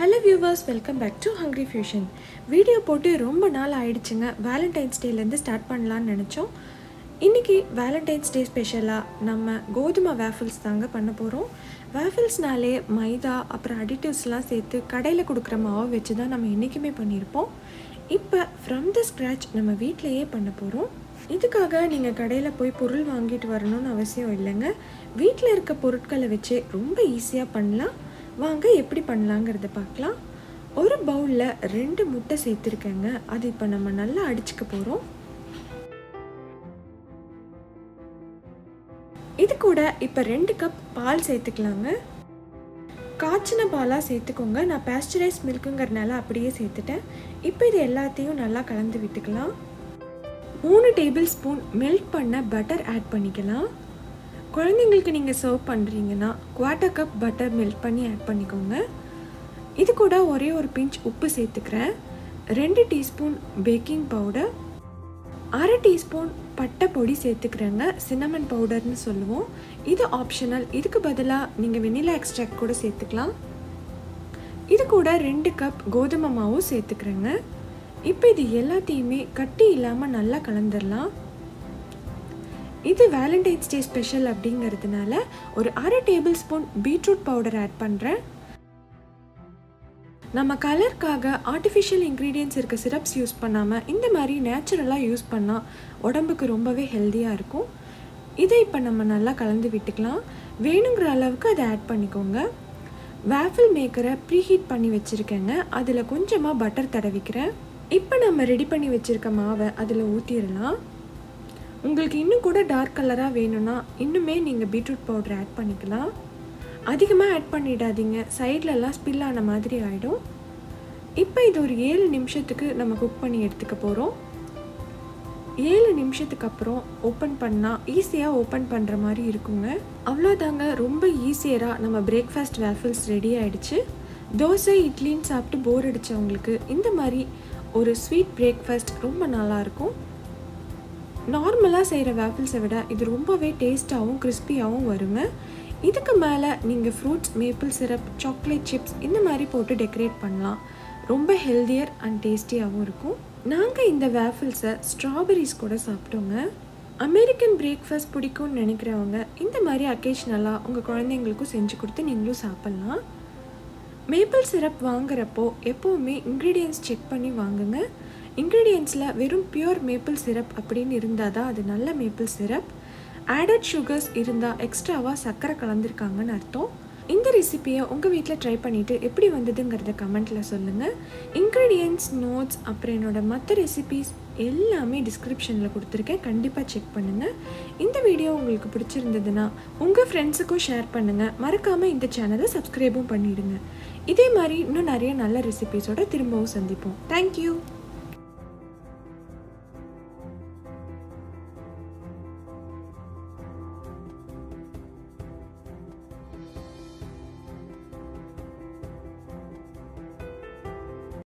hello viewers welcome back to hungry fusion video போட்டு ரொம்ப நாள் ஆயிடுச்சுங்க வேலண்டைன்ஸ் டேலேருந்து ஸ்டார்ட் பண்ணலான்னு நினச்சோம் இன்றைக்கி வேலண்டைன்ஸ் டே ஸ்பெஷலாக நம்ம கோதுமை வேஃபிள்ஸ் தாங்க பண்ண போகிறோம் வேஃபிள்ஸ்னாலே மைதா அப்புறம் அடிட்டிவ்ஸ்லாம் சேர்த்து கடையில் கொடுக்குற மாவை வச்சு தான் நம்ம என்றைக்குமே பண்ணியிருப்போம் இப்போ ஃப்ரம் த ஸ்க்ராச் நம்ம வீட்டிலையே பண்ண போகிறோம் இதுக்காக நீங்கள் கடையில் போய் பொருள் வாங்கிட்டு வரணும்னு அவசியம் இல்லைங்க வீட்டில் இருக்க பொருட்களை வச்சு ரொம்ப ஈஸியாக பண்ணலாம் வாங்க எப்படி பண்ணலாங்கிறத பார்க்கலாம் ஒரு பவுலில் ரெண்டு முட்டை சேர்த்துருக்கேங்க அது இப்போ நம்ம நல்லா அடிச்சுக்க போகிறோம் இது கூட இப்போ ரெண்டு கப் பால் சேர்த்துக்கலாங்க காய்ச்சின பாலாக சேர்த்துக்கோங்க நான் பேஸ்டரைஸ் மில்க்குங்கிறனால அப்படியே சேர்த்துட்டேன் இப்போ இது எல்லாத்தையும் நல்லா கலந்து விட்டுக்கலாம் மூணு டேபிள் ஸ்பூன் மெல்ட் பண்ண பட்டர் ஆட் பண்ணிக்கலாம் குழந்தைங்களுக்கு நீங்கள் சர்வ் பண்ணுறீங்கன்னா குவார்ட்டர் கப் பட்டர் மெல்ட் பண்ணி ஆட் பண்ணிக்கோங்க இது கூட ஒரே ஒரு பிஞ்ச் உப்பு சேர்த்துக்கிறேன் ரெண்டு டீஸ்பூன் பேக்கிங் பவுடர் அரை டீஸ்பூன் பட்டை பொடி சேர்த்துக்கிறேங்க சின்னமன் பவுடர்னு சொல்லுவோம் இது ஆப்ஷனல் இதுக்கு பதிலாக நீங்கள் வெனிலா எக்ஸ்ட்ராக்ட் கூட சேர்த்துக்கலாம் இது கூட ரெண்டு கப் கோதுமை மாவும் சேர்த்துக்கிறேங்க இப்போ இது எல்லாத்தையுமே கட்டி இல்லாமல் நல்லா கலந்துடலாம் இது வேலண்டைன்ஸ் டே ஸ்பெஷல் அப்படிங்கிறதுனால ஒரு அரை table spoon beetroot powder add பண்ணுறேன் நம்ம கலருக்காக ஆர்டிஃபிஷியல் இன்க்ரீடியன்ஸ் இருக்க சிரப்ஸ் யூஸ் பண்ணாமல் இந்த மாதிரி நேச்சுரலாக யூஸ் பண்ணால் உடம்புக்கு ரொம்பவே ஹெல்த்தியாக இருக்கும் இதை இப்போ நம்ம நல்லா கலந்து விட்டுக்கலாம் வேணுங்கிற அளவுக்கு அதை ஆட் பண்ணிக்கோங்க வேஃபிள் மேக்கரை ப்ரீஹீட் பண்ணி வச்சுருக்கேங்க அதில் கொஞ்சமாக பட்டர் தடவிக்கிறேன் இப்போ நம்ம ரெடி பண்ணி வச்சுருக்க மாவை அதில் ஊற்றிடலாம் உங்களுக்கு இன்னும் கூட டார்க் கலராக வேணும்னா இன்னுமே நீங்கள் பீட்ரூட் பவுடர் ஆட் பண்ணிக்கலாம் அதிகமாக ஆட் பண்ணிடாதீங்க சைட்லலாம் ஸ்பில் ஆன மாதிரி ஆகிடும் இப்போ இது ஒரு ஏழு நிமிஷத்துக்கு நம்ம குக் பண்ணி எடுத்துக்க போகிறோம் ஏழு நிமிஷத்துக்கு அப்புறம் ஓப்பன் பண்ணால் ஈஸியாக ஓப்பன் பண்ணுற மாதிரி இருக்குங்க அவ்வளோதாங்க ரொம்ப ஈஸியராக நம்ம பிரேக்ஃபாஸ்ட் வேஃபிள்ஸ் ரெடி ஆகிடுச்சு தோசை இட்லின்னு சாப்பிட்டு போர் அடித்தவங்களுக்கு இந்த மாதிரி ஒரு ஸ்வீட் பிரேக்ஃபாஸ்ட் ரொம்ப நல்லாயிருக்கும் நார்மலாக செய்கிற வேஃபிள்ஸை விட இது ரொம்பவே டேஸ்ட்டாகவும் கிறிஸ்பியாகவும் வருங்க இதுக்கு மேலே நீங்கள் fruits maple syrup chocolate chips இந்த மாதிரி போட்டு டெக்கரேட் பண்ணலாம் ரொம்ப ஹெல்த்தியர் அண்ட் டேஸ்டியாகவும் இருக்கும் நாங்கள் இந்த வேஃபிள்ஸை ஸ்ட்ராபெரிஸ் கூட சாப்பிட்டோங்க அமெரிக்கன் பிரேக்ஃபாஸ்ட் பிடிக்கும்னு நினைக்கிறவங்க இந்த மாதிரி அக்கேஷ்னலாக உங்கள் குழந்தைங்களுக்கும் செஞ்சு கொடுத்து நீங்களும் சாப்பிட்லாம் மேப்பிள் சிரப் வாங்குறப்போ எப்போவுமே இன்க்ரீடியன்ஸ் செக் பண்ணி வாங்குங்க இன்க்ரீடியன்ஸில் வெறும் பியூர் மேப்பிள் சிரப் அப்படின்னு இருந்தால் தான் அது நல்ல மேப்பிள் சிரப் ஆடட் சுகர்ஸ் இருந்தால் எக்ஸ்ட்ராவாக சர்க்கரை கலந்துருக்காங்கன்னு அர்த்தம் இந்த ரெசிப்பியை உங்கள் வீட்டில் ட்ரை பண்ணிவிட்டு எப்படி வந்ததுங்கிறத கமெண்ட்டில் சொல்லுங்கள் இன்க்ரீடியன்ட்ஸ் நோட்ஸ் அப்புறம் என்னோடய மற்ற ரெசிபீஸ் எல்லாமே டிஸ்கிரிப்ஷனில் கொடுத்துருக்கேன் கண்டிப்பாக செக் பண்ணுங்கள் இந்த வீடியோ உங்களுக்கு பிடிச்சிருந்ததுன்னா உங்கள் ஃப்ரெண்ட்ஸுக்கும் ஷேர் பண்ணுங்கள் மறக்காமல் இந்த சேனலை சப்ஸ்கிரைபும் பண்ணிவிடுங்க இதே மாதிரி இன்னும் நிறைய நல்ல ரெசிபீஸோட திரும்பவும் சந்திப்போம் தேங்க்யூ